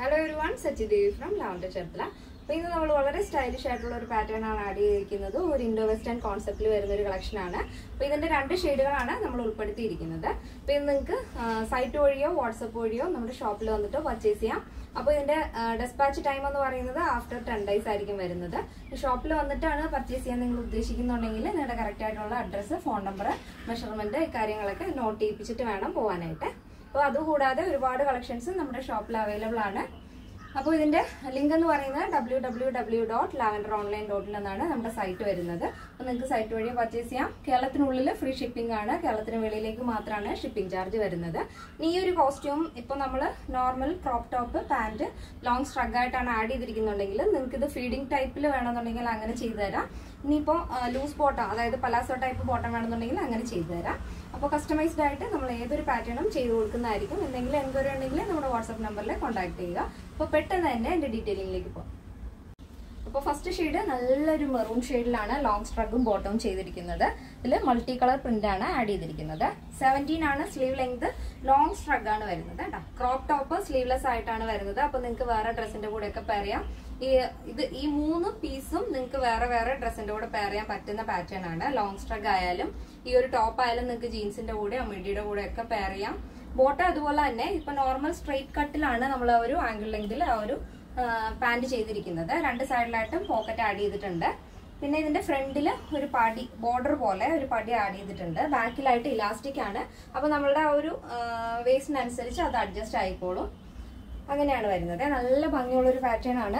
hello everyone Sachidevi from Lavender Cherthala അപ്പൊ ഇന്ന് നമ്മൾ വളരെ സ്റ്റൈലിഷ് ആയിട്ടുള്ള ഒരു പാറ്റേൺ ആണ് ആഡ് ചെയ്തിരിക്കുന്നത് ഒരു ഇൻഡോ വെസ്റ്റേൺ കോൺസെപ്റ്റിൽ വരുന്ന ഒരു കളക്ഷൻ ആണ് അപ്പൊ ഇതിന്റെ രണ്ട് ഷെയ്ഡുകളാണ് നമ്മൾ ഉൾപ്പെടുത്തിയിരിക്കുന്നത് അപ്പൊ ഇത് നിങ്ങൾക്ക് സൈറ്റ് വഴിയോ വാട്സപ്പ് വഴിയോ നമ്മുടെ ഷോപ്പിൽ വന്നിട്ട് പർച്ചേസ് ചെയ്യാം അപ്പോൾ ഇതിന്റെ ഡെസ്പാച്ച് ടൈം എന്ന് പറയുന്നത് ആഫ്റ്റർ ടെൻ ഡേയ്സ് ആയിരിക്കും വരുന്നത് ഷോപ്പിൽ വന്നിട്ടാണ് പർച്ചേസ് ചെയ്യാൻ നിങ്ങൾ ഉദ്ദേശിക്കുന്നുണ്ടെങ്കിൽ നിങ്ങളുടെ കറക്റ്റ് ആയിട്ടുള്ള അഡ്രസ്സ് ഫോൺ നമ്പർ മെഷർമെന്റ് ഇക്കാര്യങ്ങളൊക്കെ നോട്ട് ചെയ്യിപ്പിച്ചിട്ട് വേണം പോകാനായിട്ട് അപ്പോൾ അതുകൂടാതെ ഒരുപാട് കളക്ഷൻസ് നമ്മുടെ ഷോപ്പിൽ അവൈലബിൾ ആണ് അപ്പോൾ ഇതിന്റെ ലിങ്ക് എന്ന് പറയുന്നത് W W W dot Lavender online ഡോട്ടിൽ നിന്നാണ് നമ്മുടെ സൈറ്റ് വരുന്നത് അപ്പോൾ നിങ്ങൾക്ക് സൈറ്റ് വഴി പർച്ചേസ് ചെയ്യാം കേരളത്തിനുള്ളിൽ ഫ്രീ ഷിപ്പിംഗ് ആണ് കേരളത്തിന് വെളിയിലേക്ക് മാത്രമാണ് ഷിപ്പിംഗ് ചാർജ് വരുന്നത് ഇനി ഈ ഒരു കോസ്റ്റ്യൂം ഇപ്പോൾ നമ്മൾ normal crop top pant long shrug ആയിട്ടാണ് ആഡ് ചെയ്തിരിക്കുന്നുണ്ടെങ്കിൽ നിങ്ങൾക്ക് ഇത് ഫീഡിംഗ് ടൈപ്പിൽ വേണമെന്നുണ്ടെങ്കിൽ അങ്ങനെ ചെയ്തു തരാം ഇനിയിപ്പോൾ ലൂസ് ബോട്ടം അതായത് പലാസോ ടൈപ്പ് ബോട്ടം വേണമെന്നുണ്ടെങ്കിൽ അങ്ങനെ ചെയ്തു തരാം അപ്പോൾ കസ്റ്റമൈസ്ഡ് ആയിട്ട് നമ്മൾ ഏതൊരു പാറ്റേണും ചെയ്തു കൊടുക്കുന്നതായിരിക്കും എന്തെങ്കിലും എൻക്വയറി ഉണ്ടെങ്കിൽ നമ്മുടെ വാട്സ്ആപ്പ് നമ്പറിൽ കോൺടാക്ട് ചെയ്യുക അപ്പോൾ പെട്ടെന്ന് തന്നെ എൻ്റെ ഡീറ്റെയിലിംഗിലേക്ക് പോകാം അപ്പോൾ ഫസ്റ്റ് ഷെയ്ഡ് നല്ലൊരു മെറൂൺ ഷെയ്ഡിലാണ് ലോങ് സ്ട്രഗും ബോട്ടവും ചെയ്തിരിക്കുന്നത് ഇതിൽ മൾട്ടി കളർ പ്രിന്റ് ആണ് ആഡ് ചെയ്തിരിക്കുന്നത് സെവൻറ്റീൻ ആണ് സ്ലീവ് ലെങ്ത് ലോങ് സ്ട്രഗ് ആണ് വരുന്നത് കേട്ടോ ക്രോപ്പ് ടോപ്പ് സ്ലീവ്ലെസ് ആയിട്ടാണ് വരുന്നത് അപ്പോൾ നിങ്ങൾക്ക് വേറെ ഡ്രസ്സിന്റെ കൂടെ ഒക്കെ പെയർ ചെയ്യാം ഈ ഇത് ഈ മൂന്ന് പീസും നിങ്ങൾക്ക് വേറെ വേറെ ഡ്രസ്സിന്റെ കൂടെ പെയർ ചെയ്യാൻ പറ്റുന്ന പാറ്റേൺ ആണ് ലോങ് സ്ട്രഗ് ആയാലും ഈ ഒരു ടോപ്പ് ആയാലും നിങ്ങൾക്ക് ജീൻസിന്റെ കൂടെ മിഡിയുടെ കൂടെ ഒക്കെ പെയർ ചെയ്യാം ബോട്ടം അതുപോലെ തന്നെ ഇപ്പൊ നോർമൽ സ്ട്രെയിറ്റ് കട്ടിലാണ് നമ്മൾ ആ ഒരു ആംഗിൾ ലെങ്തിൽ ആ ഒരു പാന്റ് ചെയ്തിരിക്കുന്നത് രണ്ട് സൈഡിലായിട്ടും പോക്കറ്റ് ആഡ് ചെയ്തിട്ടുണ്ട് പിന്നെ ഇതിന്റെ ഫ്രണ്ടിൽ ഒരു പടി ബോർഡർ പോലെ ഒരു പടി ആഡ് ചെയ്തിട്ടുണ്ട് ബാക്കിലായിട്ട് ഇലാസ്റ്റിക് ആണ് അപ്പൊ നമ്മളുടെ ആ ഒരു വേസ്റ്റിനനുസരിച്ച് അത് അഡ്ജസ്റ്റ് ആയിക്കോളും അങ്ങനെയാണ് വരുന്നത് നല്ല ഭംഗിയുള്ള ഒരു പാറ്റേൺ ആണ്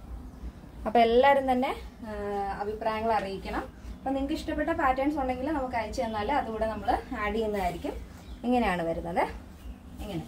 അപ്പൊ എല്ലാവരും തന്നെ ആ, അഭിപ്രായങ്ങൾ അറിയിക്കണം അപ്പൊ നിങ്ങൾക്ക് ഇഷ്ടപ്പെട്ട പാറ്റേൺസ് ഉണ്ടെങ്കിൽ നമുക്ക് അയച്ചു തന്നാൽ അതുകൂടെ നമ്മൾ ആഡ് ചെയ്യുന്നതായിരിക്കും ഇങ്ങനെയാണ് വരുന്നത് ഇങ്ങനെ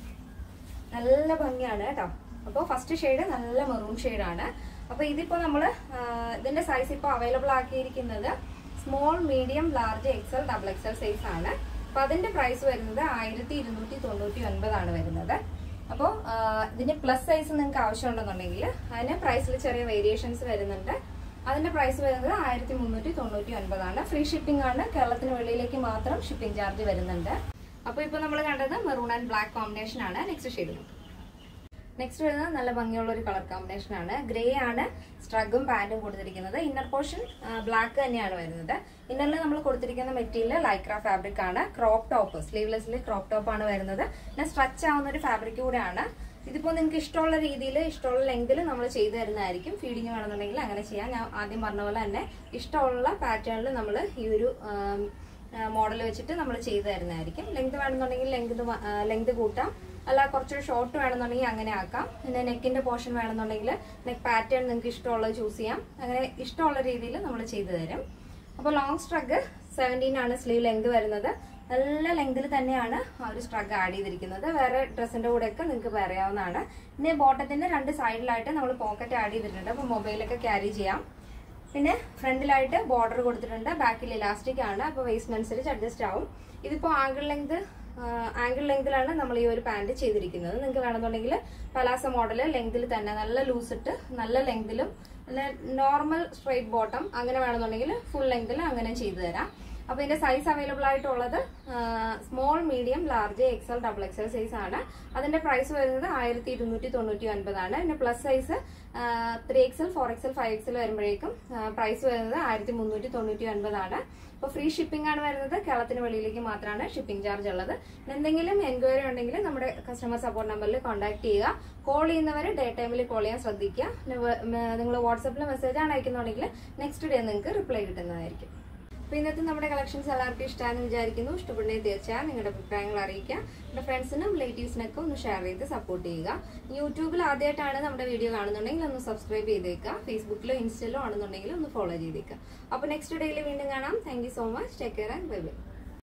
നല്ല ഭംഗിയാണ് കേട്ടോ അപ്പോൾ ഫസ്റ്റ് ഷെയ്ഡ് നല്ല മെറൂൺ ആണ് അപ്പോൾ ഇതിപ്പോൾ നമ്മൾ ഇതിന്റെ സൈസ് ഇപ്പോൾ അവൈലബിൾ ആക്കിയിരിക്കുന്നത് small medium large XL double XL size ആണ് അപ്പോൾ അതിന്റെ പ്രൈസ് വരുന്നത് ആയിരത്തി ഇരുന്നൂറ്റി തൊണ്ണൂറ്റി ഒൻപതാണ് വരുന്നത് അപ്പോൾ ഇതിന്റെ പ്ലസ് സൈസ് നിങ്ങൾക്ക് ആവശ്യമുണ്ടെന്നുണ്ടെങ്കിൽ അതിന് പ്രൈസിൽ ചെറിയ വേരിയേഷൻസ് വരുന്നുണ്ട് അതിന്റെ പ്രൈസ് വരുന്നത് ആയിരത്തി മുന്നൂറ്റി തൊണ്ണൂറ്റി ഒൻപതാണ് ഫ്രീ ഷിപ്പിംഗ് ആണ് കേരളത്തിന് വെളിയിലേക്ക് മാത്രം ഷിപ്പിംഗ് ചാർജ് വരുന്നുണ്ട് അപ്പോൾ ഇപ്പോൾ നമ്മൾ കണ്ടത് മെറൂൺ ആൻഡ് ബ്ലാക്ക് കോമ്പിനേഷൻ ആണ് നെക്സ്റ്റ് ഷെയ്ഡ് നെക്സ്റ്റ് വരുന്നത് നല്ല ഭംഗിയുള്ള ഒരു കളർ കോമ്പിനേഷൻ ആണ് ഗ്രേ ആണ് സ്ട്രഗും പാന്റും കൊടുത്തിരിക്കുന്നത് ഇന്നർ പോർഷൻ ബ്ലാക്ക് തന്നെയാണ് വരുന്നത് ഇന്നറിൽ നമ്മൾ കൊടുത്തിരിക്കുന്ന മെറ്റീരിയൽ ലൈക്ര ഫാബ്രിക് ആണ് ക്രോപ്പ് ടോപ്പ് സ്ലീവ്ലെസ്സിൽ ക്രോപ്പ് ടോപ്പ് ആണ് വരുന്നത് പിന്നെ സ്ട്രെച്ച് ആവുന്ന ഒരു ഫാബ്രിക് കൂടെയാണ് ഇതിപ്പോൾ നിങ്ങൾക്ക് ഇഷ്ടമുള്ള രീതിയിൽ ഇഷ്ടമുള്ള ലെങ്തിൽ നമ്മൾ ചെയ്തു തരുന്നതായിരിക്കും ഫീഡിങ് വേണമെന്നുണ്ടെങ്കിൽ അങ്ങനെ ചെയ്യാം ഞാൻ ആദ്യം പറഞ്ഞ പോലെ തന്നെ ഇഷ്ടമുള്ള പാറ്റേണിൽ നമ്മൾ ഈ ഒരു മോഡൽ വെച്ചിട്ട് നമ്മൾ ചെയ്തു തരുന്നതായിരിക്കും ലെങ്ത് വേണമെന്നുണ്ടെങ്കിൽ ലെങ്ത് ലെങ്ത് കൂട്ടാം അല്ല കുറച്ചൊരു ഷോർട്ട് വേണമെന്നുണ്ടെങ്കിൽ അങ്ങനെ ആക്കാം പിന്നെ നെക്കിന്റെ പോർഷൻ വേണമെന്നുണ്ടെങ്കിൽ നെക്ക് പാറ്റേൺ നിങ്ങൾക്ക് ഇഷ്ടമുള്ളത് ചൂസ് ചെയ്യാം അങ്ങനെ ഇഷ്ടമുള്ള രീതിയിൽ നമ്മൾ ചെയ്തു തരും അപ്പോൾ ലോങ് സ്ട്രഗ് സെവൻറ്റീൻ ആണ് സ്ലീവ് ലെങ്ത് വരുന്നത് നല്ല ലെങ്തിൽ തന്നെയാണ് ആ ഒരു സ്ട്രഗ് ആഡ് ചെയ്തിരിക്കുന്നത് വേറെ ഡ്രസ്സിന്റെ കൂടെയൊക്കെ നിങ്ങൾക്ക് പറയാവുന്നതാണ് പിന്നെ ബോട്ടത്തിന്റെ രണ്ട് സൈഡിലായിട്ട് നമ്മൾ പോക്കറ്റ് ആഡ് ചെയ്തിട്ടുണ്ട് അപ്പോൾ മൊബൈലൊക്കെ ക്യാരി ചെയ്യാം പിന്നെ ഫ്രണ്ടിലായിട്ട് ബോർഡർ കൊടുത്തിട്ടുണ്ട് ബാക്കിൽ ഇലാസ്റ്റിക് ആണ് അപ്പോൾ വേസ്റ്റിനനുസരിച്ച് അഡ്ജസ്റ്റ് ആവും ഇതിപ്പോൾ ആംഗിൾ ലെങ്ത് ആംഗിൾ ലെങ്തിലാണ് നമ്മൾ ഈ ഒരു പാന്റ് ചെയ്തിരിക്കുന്നത് നിങ്ങൾക്ക് വേണമെന്നുണ്ടെങ്കിൽ പലാസ മോഡൽ ലെങ്തിൽ തന്നെ നല്ല ലൂസ് ഇട്ട് നല്ല ലെങ്തിലും നല്ല നോർമൽ സ്ട്രൈറ്റ് ബോട്ടം അങ്ങനെ വേണമെന്നുണ്ടെങ്കിൽ ഫുൾ ലെങ്തിൽ അങ്ങനെ ചെയ്തു തരാം അപ്പോൾ ഇതിന്റെ സൈസ് അവൈലബിൾ ആയിട്ടുള്ളത് small medium large XL double XL size ആണ് അതിന്റെ പ്രൈസ് വരുന്നത് ആയിരത്തി ഇരുന്നൂറ്റി തൊണ്ണൂറ്റി ഒൻപതാണ് പിന്നെ plus size three XL four XL five XL വരുമ്പോഴേക്കും പ്രൈസ് വരുന്നത് ആയിരത്തി മുന്നൂറ്റി തൊണ്ണൂറ്റി ഒൻപതാണ് അപ്പോൾ ഫ്രീ ഷിപ്പിംഗ് ആണ് വരുന്നത് കേരളത്തിന് വെളിയിലേക്ക് മാത്രമാണ് ഷിപ്പിംഗ് ചാർജ് ഉള്ളത് പിന്നെ എന്തെങ്കിലും എൻക്വയറി ഉണ്ടെങ്കിൽ നമ്മുടെ കസ്റ്റമർ സപ്പോർട്ട് നമ്പറിൽ കോൺടാക്ട് ചെയ്യുക കോൾ ചെയ്യുന്നവർ ഡേ ടൈമിൽ കോൾ ചെയ്യാൻ ശ്രദ്ധിക്കുക നിങ്ങൾ വാട്സപ്പിൽ മെസ്സേജ് ആണ് അയക്കുന്നുണ്ടെങ്കിൽ നെക്സ്റ്റ് ഡേ നിങ്ങൾക്ക് റിപ്ലൈ കിട്ടുന്നതായിരിക്കും അപ്പോൾ ഇന്നത്തെ നമ്മുടെ കളക്ഷൻസ് എല്ലാവർക്കും ഇഷ്ടമാണെന്ന് വിചാരിക്കുന്നു ഇഷ്ടപ്പെടുന്നത് തീർച്ചയായും നിങ്ങളുടെ അഭിപ്രായങ്ങൾ അറിയിക്കുക നമ്മുടെ ഫ്രണ്ട്സിനും റിലേറ്റീവ്സിനൊക്കെ ഒന്ന് ഷെയർ ചെയ്ത് സപ്പോർട്ട് ചെയ്യുക യൂട്യൂബിൽ ആദ്യമായിട്ടാണ് നമ്മുടെ വീഡിയോ കാണുന്നുണ്ടെങ്കിൽ ഒന്ന് സബ്സ്ക്രൈബ് ചെയ്തേക്കുക ഫേസ്ബുക്കിലോ ഇൻസ്റ്റയിലോ ആണെന്നുണ്ടെങ്കിൽ ഒന്ന് ഫോളോ ചെയ്തേക്കുക അപ്പോൾ നെക്സ്റ്റ് ഡേയിൽ വീണ്ടും കാണാം thank so much take care and bye by